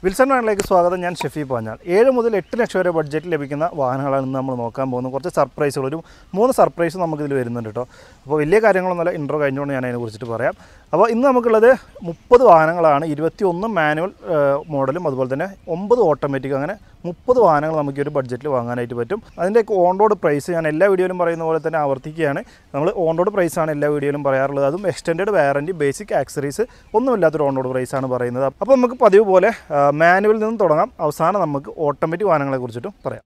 Wilson വാനിലേക്ക് സ്വാഗതം ഞാൻ ഷെഫി പാഞ്ഞാൽ ഏഴ് മുതൽ എട്ട് ലക്ഷം വരെ ബഡ്ജറ്റിൽ ലഭിക്കുന്ന വാഹനങ്ങളാണ് ഇന്ന് നമ്മൾ നോക്കാൻ പോകുന്നത് കുറച്ച് സർപ്രൈസുകൾ ഒരു മൂന്ന് സർപ്രൈസ് നമുക്കിതിൽ വരുന്നുണ്ട് കേട്ടോ അപ്പോൾ വലിയ കാര്യങ്ങളൊന്നുമല്ല ഇൻട്രോ കഴിഞ്ഞുകൊണ്ട് ഞാൻ അതിനെ കുറിച്ചിട്ട് പറയാം അപ്പോൾ ഇന്ന് നമുക്കുള്ളത് മുപ്പത് വാഹനങ്ങളാണ് ഇരുപത്തി ഒന്ന് മാനുവൽ മോഡലും അതുപോലെ തന്നെ ഒമ്പത് ഓട്ടോമാറ്റിക് അങ്ങനെ മുപ്പത് വാഹനങ്ങൾ നമുക്ക് ഈ ഒരു ബഡ്ജറ്റിൽ വാങ്ങാനായിട്ട് പറ്റും അതിൻ്റെ ഓൺ റോഡ് പ്രൈസ് ഞാൻ എല്ലാ വീഡിയോയിലും പറയുന്ന പോലെ തന്നെ ആവർത്തിക്കുകയാണ് നമ്മൾ ഓൺ റോഡ് പ്രൈസാണ് എല്ലാ വീഡിയോയിലും പറയാറുള്ളത് അതും എക്സ്റ്റൻഡ് വാറൻറ്റി ബേസിക് ആക്സറീസ് ഒന്നുമില്ലാത്തൊരു ഓൺ റോഡ് പ്രൈസാണ് പറയുന്നത് അപ്പോൾ നമുക്ക് പതിവ് പോലെ മാനുവലിൽ നിന്നും തുടങ്ങാം അവസാനം നമുക്ക് ഓട്ടോമാറ്റിക് വാഹനങ്ങളെ കുറിച്ചിട്ടും പറയാം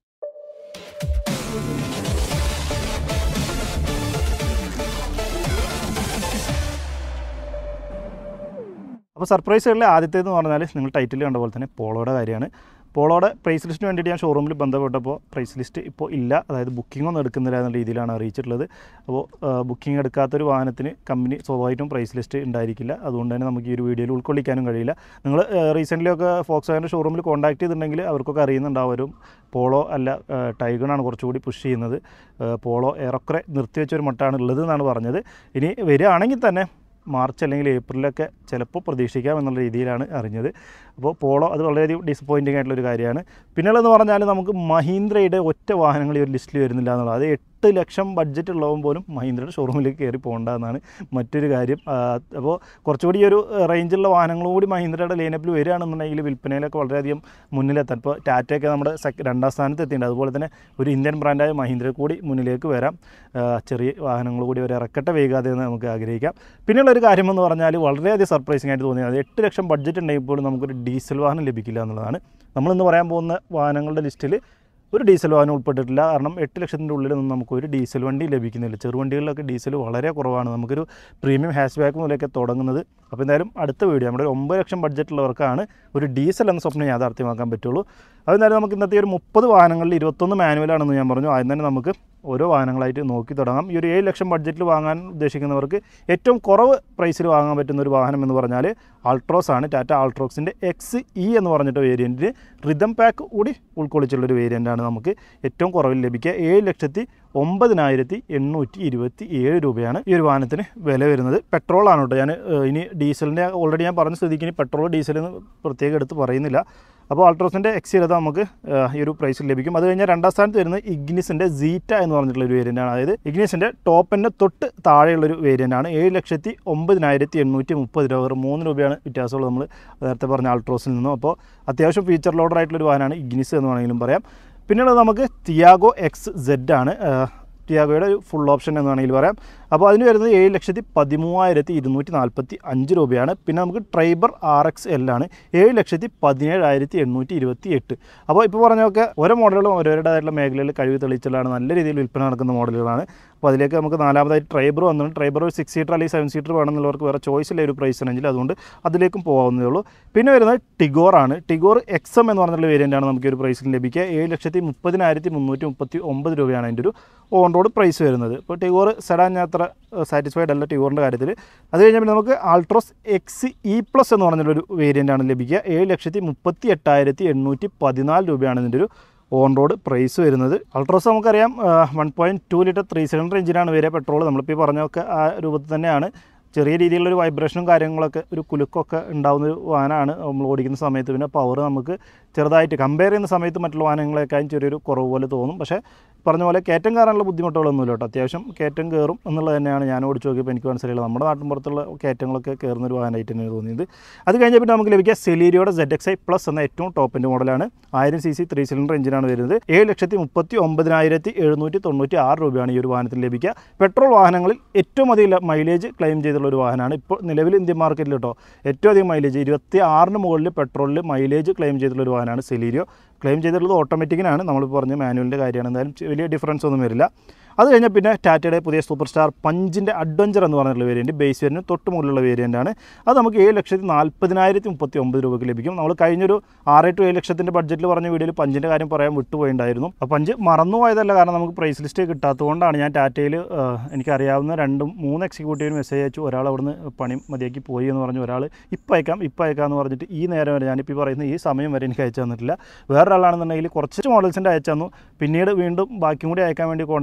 അപ്പോൾ സർപ്രൈസുകളിലെ ആദ്യത്തേതെന്ന് പറഞ്ഞാൽ നിങ്ങൾ ടൈറ്റിൽ കണ്ട പോലെ തന്നെ പോളോയുടെ കാര്യമാണ് പോളോയുടെ പ്രൈസ് ലിസ്റ്റിന് വേണ്ടിയിട്ട് ഞാൻ ഷോറൂമിൽ ബന്ധപ്പെട്ടപ്പോൾ പ്രൈസ് ലിസ്റ്റ് ഇപ്പോൾ ഇല്ല അതായത് ബുക്കിംഗ് ഒന്നും എടുക്കുന്നില്ല എന്ന രീതിയിലാണ് അറിയിച്ചിട്ടുള്ളത് അപ്പോൾ ബുക്കിംഗ് എടുക്കാത്തൊരു വാഹനത്തിന് കമ്പനി സ്വാഭാവികമായിട്ടും പ്രൈസ് ലിസ്റ്റ് ഉണ്ടായിരിക്കില്ല അതുകൊണ്ട് തന്നെ നമുക്ക് ഈ ഒരു വീഡിയോയിൽ ഉൾക്കൊള്ളിക്കാനും കഴിയില്ല നിങ്ങൾ റീസെൻ്റ്ലി ഒക്കെ ഫോക്സ് വാഗൻ്റെ ഷോറൂമിൽ കോൺടാക്ട് ചെയ്തിട്ടുണ്ടെങ്കിൽ അവർക്കൊക്കെ അറിയുന്നുണ്ടാവും പോളോ അല്ല ടൈഗണാണ് കുറച്ചുകൂടി പുഷ് ചെയ്യുന്നത് പോളോ ഏറെക്കുറെ നിർത്തിവെച്ചൊരു മട്ടാണ് ഉള്ളത് എന്നാണ് പറഞ്ഞത് ഇനി വരികയാണെങ്കിൽ തന്നെ മാർച്ച് അല്ലെങ്കിൽ ഏപ്രിലൊക്കെ ചിലപ്പോൾ പ്രതീക്ഷിക്കാം എന്നുള്ള രീതിയിലാണ് അറിഞ്ഞത് അപ്പോൾ പോളോ അത് വളരെയധികം ഡിസപ്പോയിൻറ്റിംഗ് ആയിട്ടുള്ളൊരു കാര്യമാണ് പിന്നെയുള്ളതെന്ന് പറഞ്ഞാൽ നമുക്ക് മഹീന്ദ്രയുടെ ഒറ്റ വാഹനങ്ങൾ ഈ ഒരു ലിസ്റ്റിൽ വരുന്നില്ല എന്നുള്ളത് അത് എട്ട് ലക്ഷം ബഡ്ജറ്റ് ഉള്ളവും പോലും മഹീന്ദ്രയുടെ ഷോറൂമിലേക്ക് കയറി പോകേണ്ടതെന്നാണ് മറ്റൊരു കാര്യം ആ, അപ്പോൾ കുറച്ചുകൂടി ഈ ഒരു റേഞ്ചുള്ള വാഹനങ്ങളും കൂടി മഹീന്ദ്രയുടെ ലൈനപ്പിൽ വരികയാണെന്നുണ്ടെങ്കിൽ വിൽപ്പനയിലൊക്കെ വളരെയധികം മുന്നിലെത്താൻ ഇപ്പോൾ ടാറ്റയൊക്കെ നമ്മുടെ സെക് രണ്ടാം സ്ഥാനത്ത് എത്തിയിട്ടുണ്ട് അതുപോലെ തന്നെ ഒരു ഇന്ത്യൻ ബ്രാൻഡായ മഹീന്ദ്ര കൂടി മുന്നിലേക്ക് വരാം ആ, ചെറിയ വാഹനങ്ങൾ കൂടി ഒരു ഇറക്കട്ടെ വൈകാതെ എന്ന് നമുക്ക് ആഗ്രഹിക്കാം പിന്നെയുള്ള ഒരു കാര്യം എന്ന് പറഞ്ഞാൽ വളരെയധികം സർപ്രൈസിംഗ് ആയിട്ട് തോന്നിയത് എട്ട് ലക്ഷം ബഡ്ജറ്റ് ഉണ്ടെങ്കിൽ പോലും നമുക്കൊരു ഡീസൽ വാഹനം ലഭിക്കില്ല എന്നുള്ളതാണ് നമ്മളിന്ന് പറയാൻ പോകുന്ന വാഹനങ്ങളുടെ ലിസ്റ്റിൽ ഒരു ഡീസൽ വാഹനം ഉൾപ്പെട്ടിട്ടില്ല കാരണം എട്ട് ലക്ഷത്തിൻ്റെ ഉള്ളിൽ നിന്ന് നമുക്ക് ഒരു ഡീസൽ വണ്ടി ലഭിക്കുന്നില്ല ചെറുവണ്ടികളിലൊക്കെ ഡീസൽ വളരെ കുറവാണ് നമുക്കൊരു പ്രീമിയം ഹാഷ് ബാക്ക് മുതലൊക്കെ തുടങ്ങുന്നത് അപ്പോൾ എന്തായാലും അടുത്ത വീഡിയോ നമ്മുടെ ഒരു ഒമ്പത് ലക്ഷം ബഡ്ജറ്റുള്ളവർക്കാണ് ഒരു ഡീസൽ എന്ന സ്വപ്നം യാഥാർത്ഥ്യമാക്കാൻ പറ്റുള്ളൂ അത് എന്തായാലും നമുക്ക് ഇന്നത്തെ ഒരു മുപ്പത് വാഹനങ്ങളിൽ ഇരുപത്തൊന്ന് മാനുവലാണെന്ന് ഞാൻ പറഞ്ഞു ആദ്യം തന്നെ നമുക്ക് ഓരോ വാഹനങ്ങളായിട്ട് നോക്കി തുടങ്ങാം ഈ ഒരു ഏഴ് ലക്ഷം ബഡ്ജറ്റിൽ വാങ്ങാൻ ഉദ്ദേശിക്കുന്നവർക്ക് ഏറ്റവും കുറവ് പ്രൈസിൽ വാങ്ങാൻ പറ്റുന്ന ഒരു വാഹനം എന്ന് പറഞ്ഞാൽ ആൾട്രോസ് ആണ് ടാറ്റ ആൾട്രോക്സിൻ്റെ എക്സ് ഇ എന്ന് പറഞ്ഞിട്ട് വേരിയൻറ്റിന് റിതം പാക്ക് കൂടി ഉൾക്കൊള്ളിച്ചുള്ളൊരു വേരിയൻ്റാണ് നമുക്ക് ഏറ്റവും കുറവിൽ ലഭിക്കുക ഏഴ് ലക്ഷത്തി ഒമ്പതിനായിരത്തി എണ്ണൂറ്റി ഇരുപത്തി ഏഴ് രൂപയാണ് ഈ ഒരു വാഹനത്തിന് വില വരുന്നത് പെട്രോൾ ആണ് കേട്ടോ ഞാൻ ഏഹ്, ഇനി ഡീസലിൻ്റെ ഓൾറെഡി ഞാൻ പറഞ്ഞ സ്ഥിതിക്ക് ഇനി പെട്രോൾ ഡീസൽ എന്ന് പ്രത്യേകം എടുത്ത് പറയുന്നില്ല അപ്പോൾ അൾട്രോസിൻ്റെ എക്സിലത നമുക്ക് ഏഹ്, ഈ ഒരു പ്രൈസിൽ ലഭിക്കും അത് കഴിഞ്ഞാൽ രണ്ടാം സ്ഥാനത്ത് വരുന്നത് ഇഗ്നിസിൻ്റെ സീറ്റ എന്ന് പറഞ്ഞിട്ടുള്ള ഒരു വേരിയൻ്റാണ് അതായത് ഇഗ്നിസിൻ്റെ ടോപ്പിൻ്റെ തൊട്ട് താഴെയുള്ളൊരു വേരിയൻ്റാണ് ഏഴ് ലക്ഷത്തി ഒമ്പതിനായിരത്തി എണ്ണൂറ്റി മുപ്പത് രൂപ വെറും മൂന്ന് രൂപയാണ് വ്യത്യാസമുള്ളത് നമ്മൾ നേരത്തെ പറഞ്ഞ അൾട്രോസിൽ നിന്നും അപ്പോൾ അത്യാവശ്യം ഫീച്ചർ ലോഡർ ആയിട്ടുള്ളൊരു വാഹനമാണ് ഇഗ്നിസ് എന്ന് വേണമെങ്കിലും പറയാം പിന്നെയുള്ളത് നമുക്ക് തിയാഗോ എക്സ് സെഡ് ആണ് ഏഹ്, ടിയാഗോയുടെ ഒരു ഫുൾ ഓപ്ഷൻ എന്ന് വേണമെങ്കിൽ പറയാം അപ്പോൾ അതിന് വരുന്നത് ഏഴ് ലക്ഷത്തി പതിമൂവായിരത്തി ഇരുന്നൂറ്റി നാൽപ്പത്തി അഞ്ച് രൂപയാണ് പിന്നെ നമുക്ക് ട്രൈബർ ആർ എക്സ് എൽ ആണ് ഏഴ് ലക്ഷത്തി പതിനേഴായിരത്തി എണ്ണൂറ്റി ഇരുപത്തി എട്ട് അപ്പോൾ ഇപ്പോൾ പറഞ്ഞൊക്കെ ഓരോ മോഡലുകളും ഓരോരുടേതായിട്ടുള്ള മേഖലയിൽ കഴിവ് തെളിയിച്ചാലാണ് നല്ല രീതിയിൽ വിൽപ്പന നടക്കുന്ന മോഡലുകളാണ് അപ്പോൾ അതിലേക്ക് നമുക്ക് നാലാമതായിട്ട് ട്രൈബർ വന്നിട്ടുണ്ട് ട്രൈബർ ഒരു സിക്സ് സീറ്റർ അല്ലെങ്കിൽ സെവൻ സീറ്റർ വേണമെന്നുള്ളവർക്ക് വേറെ ചോയ്സ് ഇല്ല ഒരു പ്രൈസ് റേഞ്ചിൽ അതുകൊണ്ട് അതിലേക്കും പോകാവുന്നതേ ഉള്ളൂ പിന്നെ വരുന്നത് ടിഗോർ ആണ് ടിഗോർ എക്സ് എം എന്ന് പറഞ്ഞിട്ടുള്ള വേരിയൻ്റ് ആണ് നമുക്ക് ഈ ഒരു പ്രൈസിൽ ലഭിക്കുക ഏഴ് ലക്ഷത്തി മുപ്പതിനായിരത്തി മുന്നൂറ്റി മുപ്പത്തി ഒമ്പത് രൂപയാണ് അതിൻ്റെ ഒരു ഓൺ റോഡ് പ്രൈസ് വരുന്നത് ഇപ്പോൾ ടിഗോർ സെഡാൻ ഞാൻ അത്ര സാറ്റിസ്ഫൈഡ് അല്ല ടിഗോറിൻ്റെ കാര്യത്തിൽ അത് കഴിഞ്ഞാൽ പിന്നെ നമുക്ക് ആൾട്രോസ് എക്സ് ഇ പ്ലസ് എന്ന് പറഞ്ഞിട്ടുള്ളൊരു വേരിയൻ്റ് ആണ് ലഭിക്കുക ഏഴ് ലക്ഷത്തി മുപ്പത്തി എട്ടായിരത്തി എണ്ണൂറ്റി പതിനാല് രൂപയാണ് ഇതിൻ്റെ ഒരു ഓൺ റോഡ് പ്രൈസ് വരുന്നത് അൾട്രോസ് നമുക്കറിയാം one point two litre three cylinder എഞ്ചിനാണ് വരെ പെട്രോൾ നമ്മളിപ്പോൾ ഈ പറഞ്ഞൊക്കെ ആ രൂപത്തിൽ തന്നെയാണ് ചെറിയ രീതിയിലുള്ളൊരു വൈബ്രേഷനും കാര്യങ്ങളൊക്കെ ഒരു കുലുക്കൊക്കെ ഉണ്ടാകുന്ന ഒരു വാഹനമാണ് നമ്മൾ ഓടിക്കുന്ന സമയത്ത് പിന്നെ പവർ നമുക്ക് ചെറുതായിട്ട് കമ്പയർ ചെയ്യുന്ന സമയത്ത് മറ്റുള്ള വാഹനങ്ങളെക്കാളും ചെറിയൊരു കുറവ് പോലെ തോന്നും പക്ഷേ പറഞ്ഞ പോലെ കയറ്റം കയറാനുള്ള ബുദ്ധിമുട്ടുകളൊന്നുമില്ല കേട്ടോ അത്യാവശ്യം കയറ്റം കയറും എന്നുള്ളത് തന്നെയാണ് ഞാൻ ഓടിച്ച് നോക്കിയപ്പോൾ എനിക്ക് മനസ്സിലായത് നമ്മുടെ നാട്ടിൻ പുറത്തുള്ള കയറ്റങ്ങളൊക്കെ കയറുന്ന ഒരു വാഹനമായിട്ട് തന്നെയാണ് തോന്നിയത് അത് കഴിഞ്ഞാൽ പിന്നെ നമുക്ക് ലഭിക്കുക സെലീരിയോയുടെ സെഡ് എക്സ് ഐ പ്ലസ് എന്ന ഏറ്റവും ടോപ്പിൻ്റെ മോഡലാണ് ആയിരം സി സി ത്രീ സിലിണ്ടർ എഞ്ചിനാണ് വരുന്നത് ഏഴ് ലക്ഷത്തി മുപ്പത്തി ഒമ്പതിനായിരത്തി എഴുന്നൂറ്റി തൊണ്ണൂറ്റി ആറ് രൂപയാണ് ഈ ഒരു വാഹനത്തിൽ ലഭിക്കുക പെട്രോൾ വാഹനങ്ങളിൽ ഏറ്റവും അധികം മൈലേജ് ക്ലെയിം ചെയ്തിട്ടുള്ള ഒരു വാഹനമാണ് ഇപ്പോൾ നിലവിൽ ഇന്ത്യൻ മാർക്കറ്റിൽ കേട്ടോ ഏറ്റവും അധികം മൈലേജ് ഇരുപത്തി ആറിന് മുകളിൽ പെട്രോളിൽ മൈലേജ് ക്ലെയിം ചെയ്തിട്ടുള്ള ഒരു വാഹനമാണ് സെലീരിയോ ക്ലെയിം ചെയ്തിട്ടുള്ളത് ഓട്ടോമാറ്റിക്കിനാണ് നമ്മൾ പറഞ്ഞ മാനുവലിൻ്റെ കാര്യമാണ് എന്തായാലും ചെ- വലിയ ഡിഫറൻസ് ഒന്നും വരില്ല അത് കഴിഞ്ഞാൽ പിന്നെ ടാറ്റയുടെ പുതിയ സൂപ്പർ സ്റ്റാർ പഞ്ചിൻ്റെ അഡ്വഞ്ചർ എന്ന് പറഞ്ഞിട്ടുള്ള വേരിയൻറ്റ് ബേസ് വേരിയൻറ്റ് തൊട്ട് മുകളിലുള്ള വേരിയൻ്റാണ് അത് നമുക്ക് ഏഴ് ലക്ഷത്തി നാൽപ്പതിനായിരത്തി മുപ്പത്തി ഒമ്പത് രൂപയ്ക്ക് ലഭിക്കും നമ്മൾ കഴിഞ്ഞൊരു ആറ് ടു ഏഴ് ലക്ഷത്തിൻ്റെ ബഡ്ജറ്റിൽ പറഞ്ഞ വീഡിയോയിൽ പഞ്ചിൻ്റെ കാര്യം പറയാൻ വിട്ടുപോയിട്ടുണ്ടായിരുന്നു അപ്പോൾ പഞ്ച് മറന്നുപോയതല്ല കാരണം നമുക്ക് പ്രൈസ് ലിസ്റ്റ് കിട്ടാത്തതുകൊണ്ടാണ് ഞാൻ ടാറ്റയിൽ എനിക്കറിയാവുന്ന രണ്ടും മൂന്ന് എക്സിക്യൂട്ടീവിന് മെസ്സേജ് അയച്ചു ഒരാൾ അവിടുന്ന് പണി മതിയാക്കി പോയി എന്ന് പറഞ്ഞു ഒരാൾ ഇപ്പം അയക്കാം ഇപ്പം അയക്കാം എന്ന് പറഞ്ഞിട്ട് ഈ നേരം വരെ ഞാനിപ്പോൾ ഈ പറയുന്ന ഈ സമയം വരെ എനിക്ക് അയച്ചു തന്നിട്ടില്ല വേറൊരാളാണെന്നുണ്ടെങ്കിൽ കുറച്ച് മോഡൽസിൻ്റെ അയച്ചു തന്നു പിന്നീട് വീണ്ടും ബാക്കിയും കൂടി അയക്കാൻ വേണ്ടി കോൺടാക്ട് ചെയ്തപ്പോൾ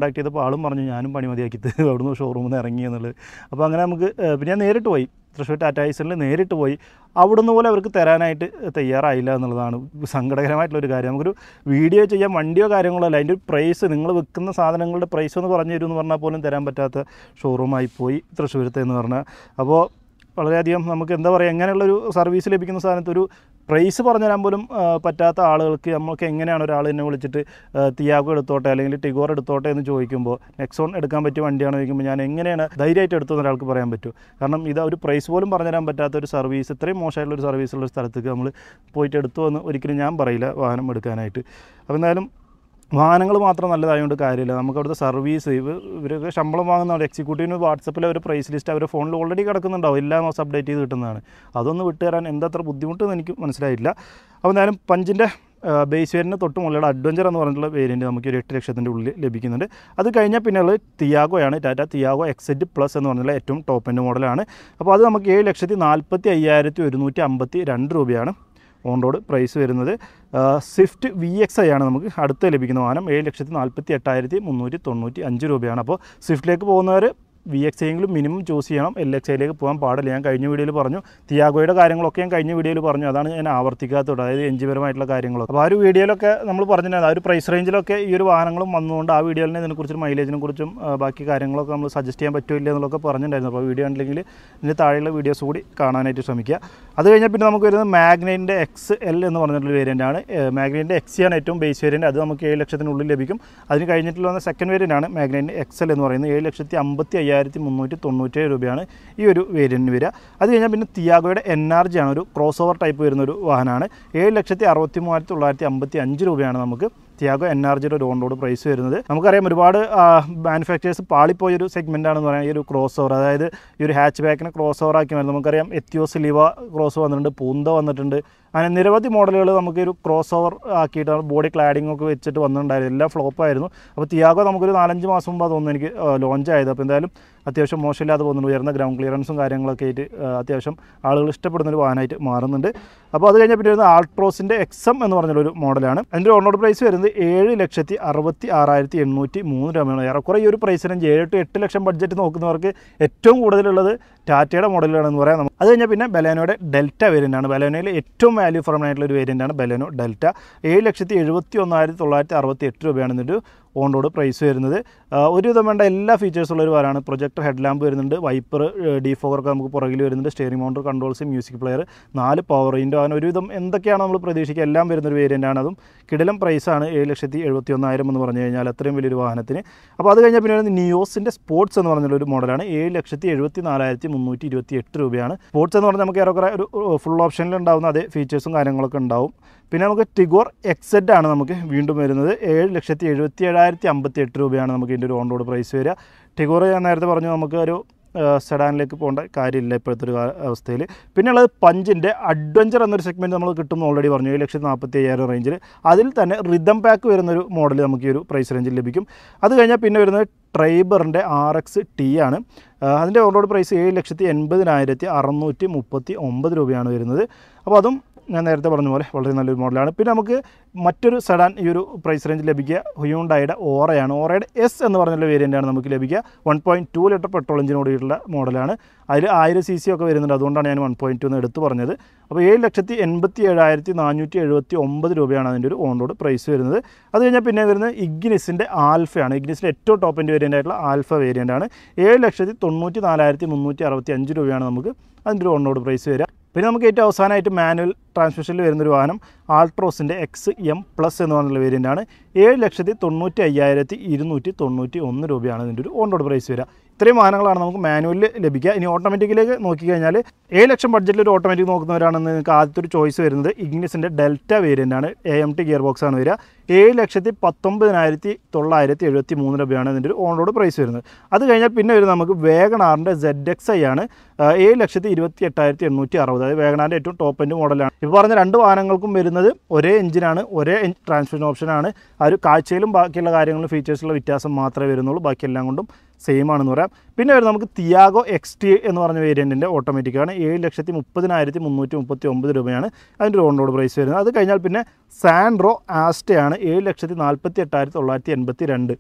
ആളും പറഞ്ഞു ഞാനും പണി മതിയാക്കിയിട്ട് അവിടുന്ന് ഷോറൂമിൽ നിന്ന് ഇറങ്ങി എന്നുള്ളത് അപ്പോൾ അങ്ങനെ നമുക്ക് ഏഹ്, പിന്നെ ഞാൻ നേരിട്ട് പോയി തൃശ്ശൂർ ടാറ്റായിസറിൽ നേരിട്ട് പോയി അവിടുന്ന് പോലെ അവർക്ക് തരാനായിട്ട് തയ്യാറായില്ല എന്നുള്ളതാണ് സങ്കടകരമായിട്ടുള്ളൊരു കാര്യം നമുക്കൊരു വീഡിയോ ചെയ്യാൻ വണ്ടിയോ കാര്യങ്ങളോ അല്ല അതിൻ്റെ ഒരു പ്രൈസ് നിങ്ങൾ വിൽക്കുന്ന സാധനങ്ങളുടെ പ്രൈസ് ഒന്ന് പറഞ്ഞു തരുമെന്ന് പറഞ്ഞാൽ പോലും തരാൻ പറ്റാത്ത ഷോറൂമായി പോയി തൃശ്ശൂരത്തെ എന്ന് പറഞ്ഞാൽ അപ്പോൾ വളരെയധികം നമുക്ക് എന്താ പറയുക എങ്ങനെയുള്ളൊരു സർവീസ് ലഭിക്കുന്ന സാധനത്ത് ഒരു പ്രൈസ് പറഞ്ഞു തരാൻ പോലും ആ, പറ്റാത്ത ആളുകൾക്ക് നമുക്ക് എങ്ങനെയാണ് ഒരാൾ എന്നെ വിളിച്ചിട്ട് ആ, തിയാഗോ എടുത്തോട്ടെ അല്ലെങ്കിൽ ടിഗോർ എടുത്തോട്ടെ എന്ന് ചോദിക്കുമ്പോൾ നെക്സോൺ എടുക്കാൻ പറ്റിയ വണ്ടിയാണെന്ന് ചോദിക്കുമ്പോൾ ഞാൻ എങ്ങനെയാണ് ധൈര്യമായിട്ട് എടുത്തെന്ന് ഒരാൾക്ക് പറയാൻ പറ്റും കാരണം ഇത് ഒരു പ്രൈസ് പോലും പറഞ്ഞു തരാൻ പറ്റാത്ത ഒരു സർവീസ് ഇത്രയും മോശമായിട്ടുള്ള ഒരു സർവീസുള്ള ഒരു സ്ഥലത്തേക്ക് നമ്മൾ പോയിട്ട് എടുത്തു എന്ന് ഒരിക്കലും ഞാൻ പറയില്ല വാഹനം എടുക്കാനായിട്ട് അപ്പോൾ എന്തായാലും വാഹനങ്ങൾ മാത്രം നല്ലതായതുകൊണ്ട് കാര്യമില്ല നമുക്ക് അവിടുത്തെ സർവീസ് ഇവ ഇവരൊക്കെ ശമ്പളം വാങ്ങുന്നതാണ് എക്സിക്യൂട്ടീവിന് വാട്സപ്പിൽ ഒരു പ്രൈസ് ലിസ്റ്റ് അവരുടെ ഫോണിൽ ഓൾറെഡി കിടക്കുന്നുണ്ടാവും എല്ലാ മാസം അപ്ഡേറ്റ് ചെയ്ത് കിട്ടുന്നതാണ് അതൊന്ന് വിട്ടുതരാൻ എന്തത്ര ബുദ്ധിമുട്ടെന്ന് എനിക്ക് മനസ്സിലായില്ല അപ്പോൾ എന്തായാലും പഞ്ചിൻ്റെ ബേസ് വേരിന് തൊട്ട് മുകളിലുള്ള അഡ്വഞ്ചർ എന്ന് പറഞ്ഞിട്ടുള്ള വേരിയൻറ്റ് നമുക്ക് ഒരു എട്ട് ലക്ഷത്തിൻ്റെ ഉള്ളിൽ ലഭിക്കുന്നുണ്ട് അത് കഴിഞ്ഞാൽ പിന്നെ ഉള്ളത് തിയാഗോയാണ് ടാറ്റ തിയാഗോ എക്സെറ്റ് പ്ലസ് എന്ന് പറഞ്ഞുള്ള ഏറ്റവും ടോപ്പ് എൻഡ് മോഡലാണ് അപ്പോൾ അത് നമുക്ക് ഏഴ് ലക്ഷത്തി നാൽപ്പത്തി അയ്യായിരത്തി ഒരുന്നൂറ്റി അമ്പത്തി രണ്ട് രൂപയാണ് ഓൺ റോഡ് പ്രൈസ് വരുന്നത് സ്വിഫ്റ്റ് വി എക്സ് ഐ ആണ് നമുക്ക് അടുത്ത് ലഭിക്കുന്ന വാഹനം ഏഴ് ലക്ഷത്തി നാൽപ്പത്തി എട്ടായിരത്തി മുന്നൂറ്റി തൊണ്ണൂറ്റി അഞ്ച് രൂപയാണ് അപ്പോൾ സ്വിഫ്റ്റിലേക്ക് പോകുന്നവർ വി എക്സ് ഐയെങ്കിലും മിനിമം ചൂസ് ചെയ്യണം എൽ എക്സ് ഐയിലേക്ക് പോകാൻ പാടില്ല ഞാൻ കഴിഞ്ഞ വീഡിയോയിൽ പറഞ്ഞു തിയാഗോയുടെ കാര്യങ്ങളൊക്കെ ഞാൻ കഴിഞ്ഞ വീഡിയോയിൽ പറഞ്ഞു അതാണ് ഞാൻ ആവർത്തിക്കാത്തത് അതായത് എഞ്ചിപരമായിട്ടുള്ള കാര്യങ്ങളൊക്കെ അപ്പോൾ ആ ഒരു വീഡിയോയിലൊക്കെ നമ്മൾ പറഞ്ഞിട്ടുണ്ടായിരുന്നു ആ ഒരു പ്രൈസ് റേഞ്ചിലൊക്കെ ഈ ഒരു വാഹനങ്ങളും വന്നുകൊണ്ട് ആ വീഡിയോയിൽ ഇതിനെക്കുറിച്ചും മൈലേജിനെ കുറിച്ചും ആ, ബാക്കി കാര്യങ്ങളൊക്കെ നമ്മൾ സജസ്റ്റ് ചെയ്യാൻ പറ്റില്ല എന്നുള്ളതൊക്കെ പറഞ്ഞിട്ടുണ്ടായിരുന്നു അപ്പോൾ വീഡിയോ ഉണ്ടെങ്കിൽ ഇതിൻ്റെ താഴെയുള്ള വീഡിയോസ് കൂടി കാണാനായിട്ട് ശ്രമിക്കുക അത് കഴിഞ്ഞാൽ പിന്നെ നമുക്ക് വരുന്നത് മാഗ്നൈൻ്റെ എക്സ് എൽ എന്ന് പറഞ്ഞിട്ടുള്ള വേരിയൻ്റ് ആണ് മാഗ്നൈൻ്റെ എക്സ് ആണ് ഏറ്റവും ബേസ് വേരിയൻ്റ് അത് നമുക്ക് ഏഴ് ലക്ഷത്തിനുള്ളിൽ ലഭിക്കും അതിന് കഴിഞ്ഞിട്ടുള്ള വന്ന സെക്കൻഡ് വേരിയൻ്റ് ആണ് മാഗ്നൈൻ്റെ എക്സ് എൽ എന്ന് പറയുന്നത് ഏഴ് ലക്ഷത്തി അമ്പത്തി അയ്യായിരത്തി മുന്നൂറ്റി തൊണ്ണൂറ്റേഴ് രൂപയാണ് ഈ ഒരു വേരിയൻറ്റിന് വരിക അത് കഴിഞ്ഞാൽ പിന്നെ തിയാഗോയുടെ എൻ ആർ ജി ആണ് ഒരു ക്രോസ് ഓവർ ടൈപ്പ് വരുന്ന ഒരു വാഹനമാണ് ഏഴ് ലക്ഷത്തി അറുപത്തി മൂവായിരത്തി തൊള്ളായിരത്തി അമ്പത്തി അഞ്ച് രൂപയാണ് നമുക്ക് തിയാഗോ എൻ ആർ ജിയുടെ ഒരു ഓൺ റോഡ് പ്രൈസ് വരുന്നത് നമുക്കറിയാം ഒരുപാട് മാനുഫാക്ചേഴ്സ് പാളിപ്പോയ ഒരു സെഗ്മെൻ്റ് ആണെന്ന് പറയാം ഈ ഒരു ക്രോസ് ഓവർ അതായത് ഈ ഒരു ഹാച്ച് ബാക്കിനെ ക്രോസ് ഓവർ ആക്കി വരുന്നത് നമുക്കറിയാം എത്തിയോസ് ലിവ ക്രോസ് വന്നിട്ടുണ്ട് പൂന്ത വന്നിട്ടുണ്ട് അങ്ങനെ നിരവധി മോഡലുകൾ നമുക്ക് ഒരു ക്രോസ് ഓവർ ആക്കിയിട്ട് ബോഡി ക്ലാഡിംഗ് ഒക്കെ വെച്ചിട്ട് വന്നിട്ടുണ്ടായിരുന്നു എല്ലാം ഫ്ലോപ്പായിരുന്നു അപ്പോൾ തിയാഗോ നമുക്കൊരു നാലഞ്ച് മാസം മുമ്പ് തോന്നുന്നു എനിക്ക് ലോഞ്ച് ആയത് അപ്പോൾ എന്തായാലും അത്യാവശ്യം മോശമില്ലാതെ പോകുന്നുണ്ട് ഉയർന്ന ഗ്രൗണ്ട് ക്ലിയറൻസും കാര്യങ്ങളൊക്കെ ആയിട്ട് ആ, അത്യാവശ്യം ആളുകൾ ഇഷ്ടപ്പെടുന്ന ഒരു വാഹനമായിട്ട് മാറുന്നുണ്ട് അപ്പോൾ അത് കഴിഞ്ഞാൽ പിന്നെ വരുന്നത് ആൾട്രോസിൻ്റെ എക്സം എന്ന് പറഞ്ഞൊരു മോഡലാണ് അതിൻ്റെ ഓൺറോഡ് പ്രൈസ് വരുന്നത് ഏഴ് ലക്ഷത്തി അറുപത്തി ആറായിരത്തി എണ്ണൂറ്റി മൂന്ന് രൂപയാണ് ഏറെക്കുറെ ഈ ഒരു പ്രൈസ് റേഞ്ച് ഏഴ് ടു എട്ട് ലക്ഷം ബഡ്ജറ്റ് നോക്കുന്നവർക്ക് ഏറ്റവും കൂടുതലുള്ളത് ടാറ്റയുടെ മോഡലുകളാണെന്ന് പറയാം നമുക്ക് അത് കഴിഞ്ഞാൽ പിന്നെ ബലേനോയുടെ ഡെൽറ്റ വേരിയൻ്റ് ആണ് ബലേനോയിൽ ഏറ്റവും വാല്യൂ ഫോർ ആയിട്ടുള്ള ഒരു വേരിയൻ്റ് ആണ് ബലേനോ ഡെൽറ്റ ഏഴ് ലക്ഷത്തി എഴുപത്തി ഒന്നായിരത്തി തൊള്ളായിരത്തി അറുപത്തി എട്ട് രൂപയാണ് ഇതിൻ്റെ ഓൺ റോഡ് പ്രൈസ് വരുന്നത് ആ, ഒരുവിധം വേണ്ട എല്ലാ ഫീച്ചേഴ്സുള്ള ഒരു വാരാണ് പ്രൊജക്ടർ ഹെഡ് ലാമ്പ് വരുന്നുണ്ട് വൈപ്പർ ഡിഫോഗറൊക്കെ നമുക്ക് പുറകിൽ വരുന്നുണ്ട് steering mounted controls music player നാല് പവർ ഇൻഡോ അങ്ങനെ ഒരുവിധം എന്തൊക്കെയാണ് നമ്മൾ പ്രതീക്ഷിക്കുക എല്ലാം വരുന്നൊരു വേരിയൻ്റ് ആണ് അതും കിടിലം പ്രൈസാണ് ഏഴ് ലക്ഷത്തി എഴുപത്തി ഒന്നായിരം എന്ന് പറഞ്ഞു കഴിഞ്ഞാൽ അത്രയും വലിയൊരു വാഹനത്തിന് അപ്പോൾ അത് കഴിഞ്ഞാൽ പിന്നെ വരുന്നത് നിയോസിൻ്റെ സ്പോർട്സ് എന്ന് പറഞ്ഞുള്ള ഒരു മോഡലാണ് ഏഴ് ലക്ഷത്തി എഴുപത്തി നാലായിരത്തി മുന്നൂറ്റി ഇരുപത്തി എട്ട് രൂപയാണ് സ്പോർട്സ് എന്ന് പറഞ്ഞാൽ നമുക്ക് ഏറെക്കുറെ ഒരു ഫുൾ ഓപ്ഷനിൽ ഉണ്ടാവുന്ന അതേ ഫീച്ചേഴ്സും കാര്യങ്ങളൊക്കെ ഉണ്ടാവും പിന്നെ നമുക്ക് ടിഗോർ എക്സെഡ് ആണ് നമുക്ക് വീണ്ടും വരുന്നത് ഏഴ് ലക്ഷത്തി എഴുപത്തി ഏഴായിരത്തി അമ്പത്തി എട്ട് രൂപയാണ് നമുക്ക് ഇതിൻ്റെ ഒരു ഓൺ റോഡ് പ്രൈസ് വരിക ടിഗോർ ഞാൻ നേരത്തെ പറഞ്ഞു നമുക്ക് ഒരു സെഡാനിലേക്ക് പോകേണ്ട കാര്യമില്ല ഇപ്പോഴത്തെ ഒരു കാ- അവസ്ഥയിൽ പിന്നെ ഉള്ളത് പഞ്ചിൻ്റെ അഡ്വഞ്ചർ എന്നൊരു സെഗ്മെൻറ്റ് നമ്മൾ കിട്ടുമെന്ന് ഓൾറെഡി പറഞ്ഞു ഏഴ് ലക്ഷത്തി നാൽപ്പത്തി അയ്യായിരം റേഞ്ചിൽ അതിൽ തന്നെ റിതം പാക്ക് വരുന്നൊരു മോഡൽ നമുക്ക് ഈ ഒരു പ്രൈസ് റേഞ്ചിൽ ലഭിക്കും അത് കഴിഞ്ഞാൽ പിന്നെ വരുന്നത് ട്രൈബറിൻ്റെ ആർ എക്സ് ടി ആണ് ആ, അതിൻ്റെ ഓൺറോഡ് പ്രൈസ് ഏഴ് ലക്ഷത്തി എൺപതിനായിരത്തി അറുന്നൂറ്റി മുപ്പത്തി ഒമ്പത് രൂപയാണ് വരുന്നത് അപ്പോൾ അതും ഞാൻ നേരത്തെ പറഞ്ഞ പോലെ വളരെ നല്ലൊരു മോഡലാണ് പിന്നെ നമുക്ക് മറ്റൊരു സെഡാൻ ഈ ഒരു പ്രൈസ് റേഞ്ചിൽ ലഭിക്കുക ഹുയുണ്ടായുടെ ഓറയാണ് ഓറയുടെ എസ് എന്ന് പറഞ്ഞുള്ള വേരിയൻ്റാണ് നമുക്ക് ലഭിക്കുക one point two litre petrol എഞ്ചിനോടുള്ള മോഡലാണ് അതിൽ ആയിരം സി സി ഒക്കെ വരുന്നുണ്ട് അതുകൊണ്ടാണ് ഞാൻ വൺ പോയിൻറ്റ് ടു എന്ന് എടുത്ത് പറഞ്ഞത് അപ്പോൾ ഏഴ് ലക്ഷത്തി എൺപത്തി ഏഴായിരത്തി നാനൂറ്റി എഴുപത്തി ഒമ്പത് രൂപയാണ് അതിൻ്റെ ഒരു ഓൺ റോഡ് പ്രൈസ് വരുന്നത് അത് കഴിഞ്ഞാൽ പിന്നെ വരുന്നത് ഇഗ്നിസിൻ്റെ ആൽഫയാണ് ഇഗ്നിസിൻ്റെ ഏറ്റവും ടോപ്പ് എൻ്റെ വേരിയൻ്റ് ആയിട്ടുള്ള ആൽഫ വേരിയൻ്റ് ആണ് ഏഴ് ലക്ഷത്തി തൊണ്ണൂറ്റി നാലായിരത്തി മുന്നൂറ്റി അറുപത്തി അഞ്ച് രൂപയാണ് നമുക്ക് അതിൻ്റെ ഒരു ഓൺ റോഡ് പ്രൈസ് വരിക പിന്നെ നമുക്ക് ഏറ്റവും അവസാനമായിട്ട് മാനുവൽ ട്രാൻസ്മിഷനിൽ വരുന്നൊരു വാഹനം ആൾട്രോസിൻ്റെ എക്സ് എം പ്ലസ് എന്ന് പറഞ്ഞുള്ള വേരിയൻ്റ് ആണ് ഏഴ് ലക്ഷത്തി തൊണ്ണൂറ്റി അയ്യായിരത്തി ഇരുന്നൂറ്റി തൊണ്ണൂറ്റി ഒന്ന് രൂപയാണ് ഇതിൻ്റെ ഒരു ഓൺ റോഡ് പ്രൈസ് വരിക ഇത്രയും വാഹനങ്ങളാണ് നമുക്ക് മാനുവലിൽ ലഭിക്കുക ഇനി ഓട്ടോമാറ്റിക്കിലേക്ക് നോക്കിക്കഴിഞ്ഞാൽ ഏഴ് ലക്ഷം ബഡ്ജറ്റിൽ ഒരു ഓട്ടോമാറ്റിക് നോക്കുന്നവരാണെന്ന് നിങ്ങൾക്ക് ആദ്യത്തെ ഒരു ചോയ്സ് വരുന്നത് ഇഗ്നിസിൻ്റെ ഡെൽറ്റ വേരിയൻ്റ് ആണ് A M T gearbox ആണ് വരിക ഏഴ് ലക്ഷത്തി പത്തൊമ്പതിനായിരത്തി തൊള്ളായിരത്തി എഴുപത്തി മൂന്ന് രൂപയാണ് ഇതിൻ്റെ ഒരു ഓൺ റോഡ് പ്രൈസ് വരുന്നത് അത് കഴിഞ്ഞാൽ പിന്നെ വരുന്നത് നമുക്ക് വേഗണാറിൻ്റെ സെഡ് എക്സ് ഐ ആണ് ആ, ഏഴ് ലക്ഷത്തി ഇരുപത്തി എട്ടായിരത്തി എണ്ണൂറ്റി അറുപത് അതായത് വേഗണാറിൻ്റെ ഏറ്റവും ടോപ്പ് എൻഡ് മോഡലാണ് ഇപ്പോൾ പറഞ്ഞ രണ്ട് വാഹനങ്ങൾക്കും വരുന്നത് ഒരേ എഞ്ചിനാണ് ഒരേ ട്രാൻസ്മിഷൻ ഓപ്ഷനാണ് ആ ഒരു കാഴ്ചയിലും ബാക്കിയുള്ള കാര്യങ്ങളും ഫീച്ചേഴ്സിലുള്ള വ്യത്യാസം മാത്രമേ വരുന്നുള്ളൂ ബാക്കിയെല്ലാം കൊണ്ടും സെയിം ആണെന്ന് പറയാം പിന്നെ വരുന്നത് നമുക്ക് തിയാഗോ എക്സ് ടി എന്ന് പറഞ്ഞ വേരിയൻറ്റിൻ്റെ ഓട്ടോമാറ്റിക്കാണ് ഏഴ് ലക്ഷത്തി മുപ്പതിനായിരത്തി മുന്നൂറ്റി മുപ്പത്തി ഒമ്പത് രൂപയാണ് അതിൻ്റെ ഒരു ഓൺ റോഡ് പ്രൈസ് വരുന്നത് അത് കഴിഞ്ഞാൽ പിന്നെ സാൻഡ്രോ ആസ്റ്റയാണ് ഏഴ് ലക്ഷത്തി നാൽപ്പത്തി എട്ടായിരത്തി തൊള്ളായിരത്തി എൺപത്തി രണ്ട്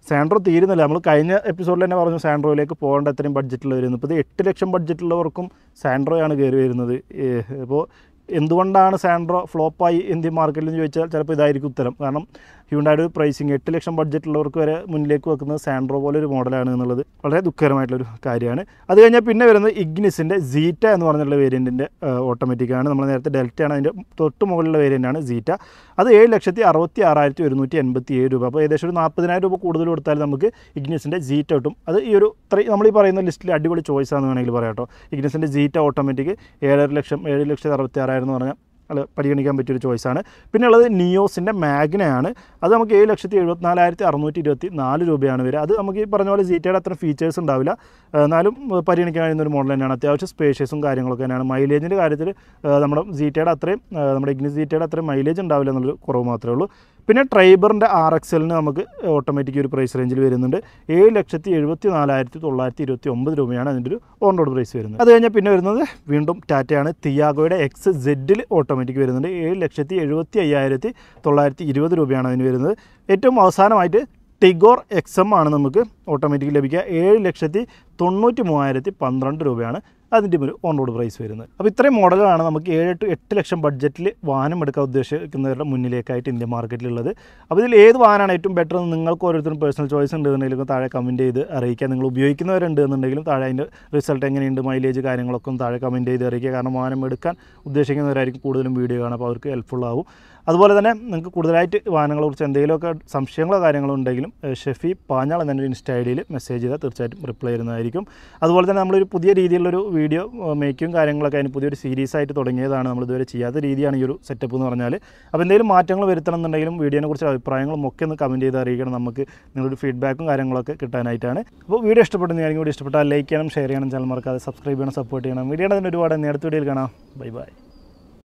സാൻഡ്രോ തീരുന്നില്ല നമ്മൾ കഴിഞ്ഞ എപ്പിസോഡിൽ തന്നെ പറഞ്ഞു സാൻഡ്രോയിലേക്ക് പോകേണ്ട അത്രയും ബഡ്ജറ്റിൽ വരുന്നത് ഇപ്പോൾ ഇത് എട്ട് ലക്ഷം ബഡ്ജറ്റുള്ളവർക്കും സാൻഡ്രോയാണ് കയറി വരുന്നത് ഇപ്പോൾ എന്തുകൊണ്ടാണ് സാൻഡ്രോ ഫ്ലോപ്പായി ഇന്ത്യൻ മാർക്കറ്റിൽ എന്ന് ചോദിച്ചാൽ ചിലപ്പോൾ ഇതായിരിക്കും ഉത്തരം കാരണം ഹ്യൂണ്ടായുടെ ഒരു പ്രൈസിങ് എട്ട് ലക്ഷം ബഡ്ജറ്റുള്ളവർക്ക് വരെ മുന്നിലേക്ക് വെക്കുന്നത് സാൻഡ്രോ പോലെ ഒരു മോഡലാണ് എന്നുള്ളത് വളരെ ദുഃഖകരമായിട്ടുള്ളൊരു കാര്യമാണ് അത് കഴിഞ്ഞാൽ പിന്നെ വരുന്നത് ഇഗ്നിസിൻ്റെ സീറ്റ എന്ന് പറഞ്ഞിട്ടുള്ള വേരിയൻറ്റിൻ്റെ ഓട്ടോമാറ്റിക്കാണ് നമ്മൾ നേരത്തെ ഡെൽറ്റയാണ് അതിൻ്റെ തൊട്ട് മുകളിലുള്ള വേരിയൻ്റാണ് സീറ്റ അത് ഏഴ് ലക്ഷത്തി അറുപത്തി ആറായിരത്തി ഒരുന്നൂറ്റി എൺപത്തി ഏഴ് രൂപ അപ്പോൾ ഏകദേശം ഒരു നാൽപ്പതിനായിരം രൂപ കൂടുതൽ കൊടുത്താൽ നമുക്ക് ഇഗ്നിസിൻ്റെ ജീറ്റ കിട്ടും അത് ഈ ഒരു ഇത്ര നമ്മൾ ഈ പറയുന്ന ലിസ്റ്റിൽ അടിപൊളി ചോയ്സ് ആണെന്ന് വേണമെങ്കിൽ പറയാം കേട്ടോ ഇഗ്നിസിൻ്റെ ജീറ്റ ഓട്ടോമാറ്റിക് ഏഴര ലക്ഷം ഏഴ് ലക്ഷത്തി അറുപത്തി ആറായിരം എന്ന് പറഞ്ഞാൽ അല്ല പരിഗണിക്കാൻ പറ്റിയൊരു ചോയ്സാണ് പിന്നെ ഉള്ളത് നിയോസിൻ്റെ മാഗ്നയാണ് അത് നമുക്ക് ഏഴ് ലക്ഷത്തി എഴുപത്തിനാലായിരത്തി അറുന്നൂറ്റി ഇരുപത്തി നാല് രൂപയാണ് വരിക അത് നമുക്ക് ഈ പറഞ്ഞ പോലെ ജീറ്റയുടെ അത്ര ഫീച്ചേഴ്സ് ഉണ്ടാവില്ല എന്നാലും ഏഹ്, പരിഗണിക്കാൻ കഴിയുന്ന ഒരു മോഡൽ തന്നെയാണ് അത്യാവശ്യം സ്പേഷ്യസും കാര്യങ്ങളൊക്കെ തന്നെയാണ് മൈലേജിൻ്റെ കാര്യത്തിൽ ഏഹ്, നമ്മുടെ ജീറ്റയുടെ അത്രയും ഏഹ്, നമ്മുടെ ഇഗ്നിസ് ജീറ്റയുടെ അത്രയും മൈലേജ് ഉണ്ടാവില്ല എന്നുള്ളൊരു കുറവ് മാത്രമേ ഉള്ളൂ പിന്നെ ട്രൈബറിൻ്റെ ആർ എക്സ് എല്ലിന് നമുക്ക് ഓട്ടോമാറ്റിക് ഒരു പ്രൈസ് റേഞ്ചിൽ വരുന്നുണ്ട് ഏഴ് ലക്ഷത്തി എഴുപത്തി നാലായിരത്തി തൊള്ളായിരത്തി ഇരുപത്തി ഒമ്പത് രൂപയാണ് അതിൻ്റെ ഒരു ഓൺ റോഡ് പ്രൈസ് വരുന്നത് അത് കഴിഞ്ഞാൽ പിന്നെ വരുന്നത് വീണ്ടും ടാറ്റയാണ് തിയാഗോയുടെ എക്സ് സെഡിൽ ഓട്ടോമാറ്റിക് വരുന്നുണ്ട് ഏഴ് ലക്ഷത്തി എഴുപത്തി അയ്യായിരത്തി തൊള്ളായിരത്തി ഇരുപത് രൂപയാണ് അതിന് വരുന്നത് ഏറ്റവും അവസാനമായിട്ട് ടിഗോർ എക്സ് എം ആണ് നമുക്ക് ഓട്ടോമാറ്റിക് ലഭിക്കുക ഏഴ് ലക്ഷത്തി തൊണ്ണൂറ്റി മൂവായിരത്തി പന്ത്രണ്ട് രൂപയാണ് അതിൻ്റെ ഒരു ഓൺ റോഡ് പ്രൈസ് വരുന്നത് അപ്പോൾ ഇത്രയും മോഡലുകളാണ് നമുക്ക് ഏഴ് ടു എട്ട് ലക്ഷം ബഡ്ജറ്റിൽ വാഹനം എടുക്കാൻ ഉദ്ദേശിക്കുന്നവരുടെ മുന്നിലേക്കായിട്ട് ഇന്ത്യ മാർക്കറ്റിലുള്ളത് അപ്പോൾ ഇതിൽ ഏത് വാഹനമാണ് ഏറ്റവും ബെറ്റർ എന്ന് നിങ്ങൾക്ക് ഓരോരുത്തരും പേഴ്സണൽ ചോയ്സ് ഉണ്ടെന്നുണ്ടെങ്കിലും താഴെ കമൻറ്റ് ചെയ്ത് അറിയിക്കുക നിങ്ങൾ ഉപയോഗിക്കുന്നവരുണ്ട് എന്നുണ്ടെങ്കിലും താഴെ അതിൻ്റെ റിസൾട്ട് എങ്ങനെയുണ്ട് മൈലേജ് കാര്യങ്ങളൊക്കെ ഒന്ന് താഴെ കമൻറ്റ് ചെയ്ത് അറിയിക്കുക കാരണം വാഹനം എടുക്കാൻ ഉദ്ദേശിക്കുന്നവരായിരിക്കും കൂടുതലും വീഡിയോ കാണുക അപ്പോൾ അവർക്ക് ഹെൽപ്ഫുൾ ആവും അതുപോലെ തന്നെ നിങ്ങൾക്ക് കൂടുതലായിട്ട് വാഹനങ്ങളെ കുറിച്ച് എന്തെങ്കിലുമൊക്കെ സംശയങ്ങളോ കാര്യങ്ങളോ ഉണ്ടെങ്കിലും ഏഹ് ഷെഫി പാഞ്ഞാൾ എന്നൊരു ഇൻസ്റ്റ ഐ ഡിയിൽ മെസ്സേജ് ചെയ്താൽ തീർച്ചയായിട്ടും റിപ്ലൈ ചെയ്യുന്നതായിരിക്കും അതുപോലെ തന്നെ നമ്മളൊരു പുതിയ രീതിയിലുള്ളൊരു വീഡിയോ മേക്കിങ്ങും കാര്യങ്ങളൊക്കെ അതിന് പുതിയൊരു സീരീസ് ആയിട്ട് തുടങ്ങിയതാണ് നമ്മൾ ഇതുവരെ ചെയ്യാത്ത രീതിയാണ് ഈ ഒരു സെറ്റപ്പ് എന്ന് പറഞ്ഞാൽ അപ്പോൾ എന്തെങ്കിലും മാറ്റങ്ങൾ വരുത്തണം എന്നുണ്ടെങ്കിലും വീഡിയോനെ കുറിച്ച് അഭിപ്രായങ്ങളും ഒക്കെ ഒന്ന് കമൻറ്റ് ചെയ്ത് അറിയിക്കണം നമുക്ക് നിങ്ങളുടെ ഫീഡ്ബാക്കും കാര്യങ്ങളൊക്കെ കിട്ടാനായിട്ടാണ് അപ്പോൾ വീഡിയോ ഇഷ്ടപ്പെടുന്നതാണെങ്കിൽ കൂടി ഇഷ്ടപ്പെട്ടാൽ ലൈക്ക് ചെയ്യണം ഷെയർ ചെയ്യണം ചാനൽ മറക്കാതെ സബ്സ്ക്രൈബ് ചെയ്യണം സപ്പോർട്ട് ചെയ്യണം വീഡിയോയുടെ അതിന് ഒരുപാട് നേരത്തെ വീഡിയോയിൽ കാണാം ബൈ ബൈ